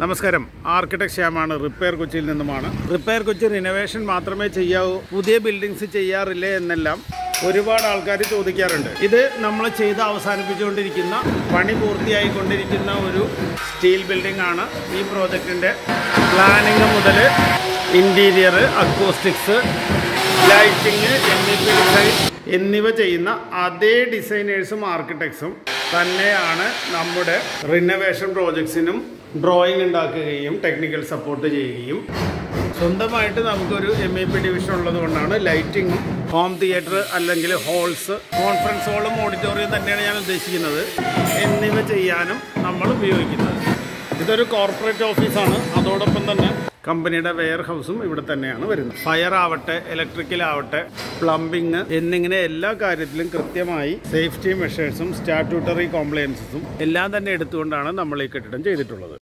നമസ്കാരം architect ശ്യാമാണ് repair കൊച്ചിയിൽ നിന്നുമാണ് റിപ്പയർ കൊച്ചി റിനോവേഷൻ മാത്രമേ ചെയ്യാവൂ പുതിയ ബിൽഡിങ്സ് ചെയ്യാറില്ലേ എന്നെല്ലാം ഒരുപാട് ആൾക്കാർ ചോദിക്കാറുണ്ട് ഇത് നമ്മൾ ചെയ്ത് അവസാനിപ്പിച്ചുകൊണ്ടിരിക്കുന്ന പണി പൂർത്തിയായിക്കൊണ്ടിരിക്കുന്ന ഒരു സ്റ്റീൽ ബിൽഡിംഗ് ആണ് ഈ പ്രോജക്റ്റിൻ്റെ പ്ലാനിങ് മുതൽ interior acoustics lighting M E P design എന്നിവ ചെയ്യുന്ന അതേ ഡിസൈനേഴ്സും ആർക്കിടെക്ട്സും തന്നെയാണ് നമ്മുടെ റിനോവേഷൻ പ്രോജക്ട്സിനും ഡ്രോയിങ് ഉണ്ടാക്കുകയും ടെക്നിക്കൽ സപ്പോർട്ട് ചെയ്യുകയും സ്വന്തമായിട്ട് നമുക്കൊരു എം ഇ പി ഡിവിഷൻ ഉള്ളത് കൊണ്ടാണ് ലൈറ്റിംഗ് ഹോം തിയേറ്റർ അല്ലെങ്കിൽ ഹോൾസ് കോൺഫറൻസ് ഹോളും ഓഡിറ്റോറിയം തന്നെയാണ് ഞാൻ ഉദ്ദേശിക്കുന്നത് എന്നിവ ചെയ്യാനും നമ്മൾ ഉപയോഗിക്കുന്നത് ഇതൊരു കോർപ്പറേറ്റ് ഓഫീസാണ് അതോടൊപ്പം തന്നെ കമ്പനിയുടെ വെയർ ഹൗസും ഇവിടെ തന്നെയാണ് വരുന്നത് ഫയർ ആവട്ടെ ഇലക്ട്രിക്കൽ ആവട്ടെ പ്ലംബിങ് എന്നിങ്ങനെ എല്ലാ കാര്യത്തിലും കൃത്യമായി സേഫ്റ്റി മെഷേഴ്സും സ്റ്റാറ്റ്യൂട്ടറി കോംപ്ലയൻസസും എല്ലാം തന്നെ എടുത്തുകൊണ്ടാണ് നമ്മൾ ഈ കെട്ടിടം ചെയ്തിട്ടുള്ളത്